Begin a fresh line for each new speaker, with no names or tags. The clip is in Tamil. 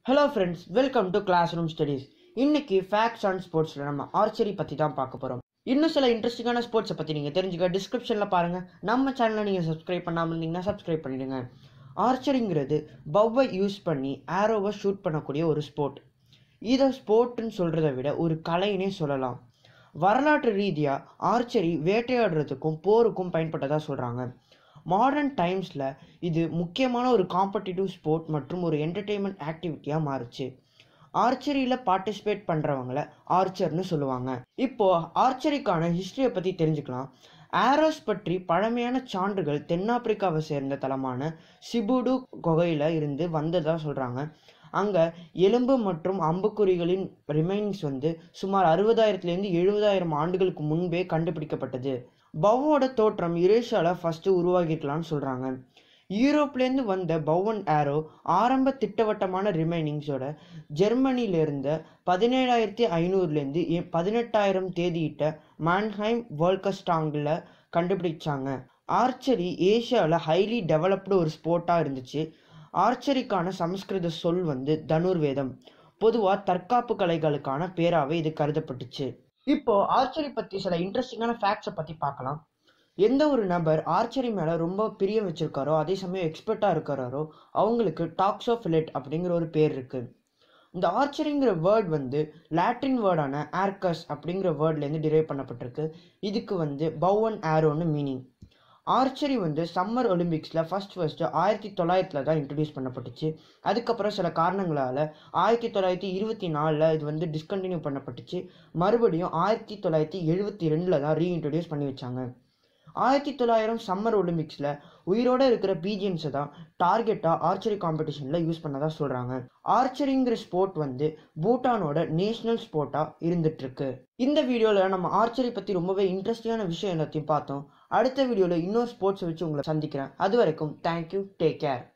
hello friends welcome to class room studies இன்னைக்கு ஃபேக்ட்ஸ் ஆன் ஸ்போர்ட்ஸில் நம்ம ஆர்ச்சரி பற்றி தான் பார்க்க போகிறோம் இன்னும் சில இன்ட்ரெஸ்டிங்கான ஸ்போர்ட்ஸை பற்றி நீங்கள் தெரிஞ்சுக்க டிஸ்கிரிப்ஷனில் பாருங்கள் நம்ம சேனலை நீங்கள் சப்ஸ்கிரைப் பண்ணாமல் இருந்தீங்கன்னா சப்ஸ்கிரைப் பண்ணிடுங்க ஆர்ச்சரிங்கிறது பவ்வை யூஸ் பண்ணி ஆரோவை ஷூட் பண்ணக்கூடிய ஒரு ஸ்போர்ட் இதை ஸ்போர்ட்னு சொல்கிறத விட ஒரு கலைன்னே சொல்லலாம் வரலாற்று ரீதியாக ஆர்ச்சரி வேட்டையாடுறதுக்கும் போருக்கும் பயன்பட்டதாக சொல்கிறாங்க மாடர்ன் டைம்ஸில் இது முக்கியமான ஒரு காம்படிட்டிவ் ஸ்போர்ட் மற்றும் ஒரு என்டர்டெயின்மெண்ட் ஆக்டிவிட்டியாக மாறுச்சு ஆர்ச்சரியில் பார்ட்டிசிபேட் பண்ணுறவங்கள ஆர்ச்சர்னு சொல்லுவாங்க இப்போ ஆர்ச்சரிக்கான ஹிஸ்டரியை பற்றி தெரிஞ்சுக்கலாம் ஆரோஸ் பற்றி பழமையான சான்றுகள் தென்னாப்பிரிக்காவை சேர்ந்த தலமான சிபுடு குகையில் இருந்து வந்ததாக சொல்கிறாங்க அங்கே எலும்பு மற்றும் அம்புக்குறிகளின் ரிமைனிங்ஸ் வந்து சுமார் அறுபதாயிரத்துலேருந்து எழுபதாயிரம் ஆண்டுகளுக்கு முன்பே கண்டுபிடிக்கப்பட்டது பவ்வோட தோற்றம் யுரேஷியாவில் ஃபஸ்ட்டு உருவாகிருக்கலாம்னு சொல்கிறாங்க யூரோப்லேருந்து வந்த பவன் ஆரோ ஆரம்ப திட்டவட்டமான ரிமைனிங்ஸோட ஜெர்மனியிலிருந்த பதினேழாயிரத்தி ஐநூறுலேருந்து பதினெட்டாயிரம் தேதியிட்ட மான்ஹைம் வேர்ல்கஸ்டாங்கில் கண்டுபிடிச்சாங்க ஆர்ச்சரி ஏஷியாவில் ஹைலி டெவலப்டு ஒரு ஸ்போர்ட்டாக இருந்துச்சு ஆர்ச்சரிக்கான சமஸ்கிருத சொல் வந்து தனுர்வேதம் பொதுவாக தற்காப்பு கலைகளுக்கான பேராவே இது கருதப்பட்டுச்சு இப்போ ஆர்ச்சரி பற்றி சில இன்ட்ரெஸ்டிங்கான ஃபேக்ட்ஸை பற்றி பார்க்கலாம் எந்த ஒரு நபர் ஆர்ச்சரி மேலே ரொம்ப பிரியம் வச்சிருக்காரோ அதே சமயம் எக்ஸ்பர்ட்டாக இருக்கிறாரோ அவங்களுக்கு டாக்ஸோஃபிலெட் அப்படிங்கிற ஒரு பேர் இருக்குது இந்த ஆர்ச்சரிங்கிற வேர்ட் வந்து லாட்டின் வேர்டான ஆர்கஸ் அப்படிங்கிற வேர்ட்லேருந்து டிரைவ் பண்ணப்பட்டிருக்கு இதுக்கு வந்து பவன் ஆரோன்னு மீனிங் ஆர்ச்சரி வந்து சம்மர் ஒலிம்பிக்ஸில் ஃபஸ்ட் ஃபஸ்ட்டு ஆயிரத்தி தொள்ளாயிரத்தில் தான் இன்ட்ரடியூஸ் பண்ணப்பட்டுச்சு அதுக்கப்புறம் சில காரணங்களால் ஆயிரத்தி தொள்ளாயிரத்தி இருபத்தி நாலில் இது வந்து டிஸ்கண்டினியூ பண்ணப்பட்டுச்சு மறுபடியும் ஆயிரத்தி தொள்ளாயிரத்தி எழுபத்தி ரெண்டில் தான் ரீஇன்ட்ரடியூஸ் பண்ணி வச்சாங்க ஆயிரத்தி தொள்ளாயிரம் சம்மர் ஒலிம்பிக்ஸில் உயிரோடு இருக்கிற பீஜியன்ஸை தான் டார்கெட்டாக ஆர்ச்சரி காம்படிஷனில் யூஸ் பண்ணதாக சொல்கிறாங்க ஆர்ச்சரிங்கிற ஸ்போர்ட் வந்து பூட்டானோட நேஷ்னல் ஸ்போர்ட்டாக இருந்துகிட்ருக்கு இந்த வீடியோவில் நம்ம ஆர்ச்சரி பற்றி ரொம்பவே இன்ட்ரெஸ்டிங்கான விஷயம் எல்லாத்தையும் பார்த்தோம் அடுத்த வீடியோவில் இன்னொரு ஸ்போர்ட்ஸை வச்சு உங்களை சந்திக்கிறேன் அது வரைக்கும் தேங்க்யூ டேக் கேர்